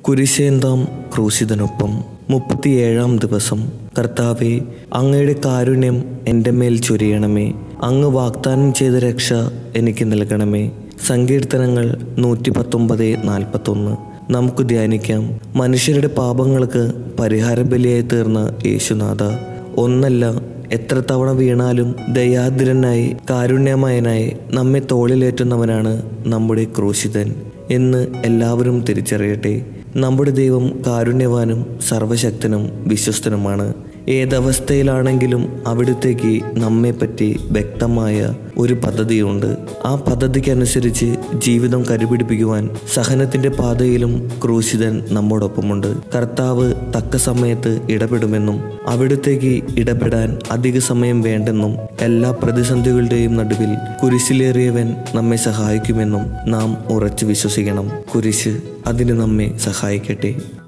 കുരിശേന്താം ക്രൂശിതനൊപ്പം മുപ്പത്തിയേഴാം ദിവസം കർത്താവെ അങ്ങയുടെ കാരുണ്യം എൻ്റെ മേൽ ചൊരിയണമേ അങ്ങ് വാഗ്ദാനം ചെയ്ത രക്ഷ എനിക്ക് നൽകണമേ സങ്കീർത്തനങ്ങൾ നൂറ്റി പത്തൊമ്പത് നാൽപ്പത്തൊന്ന് നമുക്ക് ധ്യാനിക്കാം മനുഷ്യരുടെ പാപങ്ങൾക്ക് പരിഹാര ബലിയായി തീർന്ന യേശുനാഥ ഒന്നല്ല എത്ര തവണ വീണാലും ദയാദ്രനായി കാരുണ്യമയനായി നമ്മെ തോളിലേറ്റുന്നവനാണ് നമ്മുടെ ക്രൂശിതൻ എന്ന് എല്ലാവരും തിരിച്ചറിയട്ടെ നമ്മുടെ ദൈവം കാരുണ്യവാനും സർവശക്തനും വിശ്വസ്തനുമാണ് ഏതവസ്ഥയിലാണെങ്കിലും അവിടുത്തേക്ക് നമ്മെപ്പറ്റി വ്യക്തമായ ഒരു പദ്ധതിയുണ്ട് ആ പദ്ധതിക്കനുസരിച്ച് ജീവിതം കരുപിടിപ്പിക്കുവാൻ സഹനത്തിന്റെ പാതയിലും ക്രൂശിതൻ നമ്മോടൊപ്പമുണ്ട് കർത്താവ് തക്ക സമയത്ത് ഇടപെടുമെന്നും അവിടുത്തേക്ക് ഇടപെടാൻ അധിക സമയം വേണ്ടെന്നും എല്ലാ പ്രതിസന്ധികളുടെയും നടുവിൽ കുരിശിലേറിയവൻ നമ്മെ സഹായിക്കുമെന്നും നാം ഉറച്ചു വിശ്വസിക്കണം കുരിശ് അതിന് നമ്മെ സഹായിക്കട്ടെ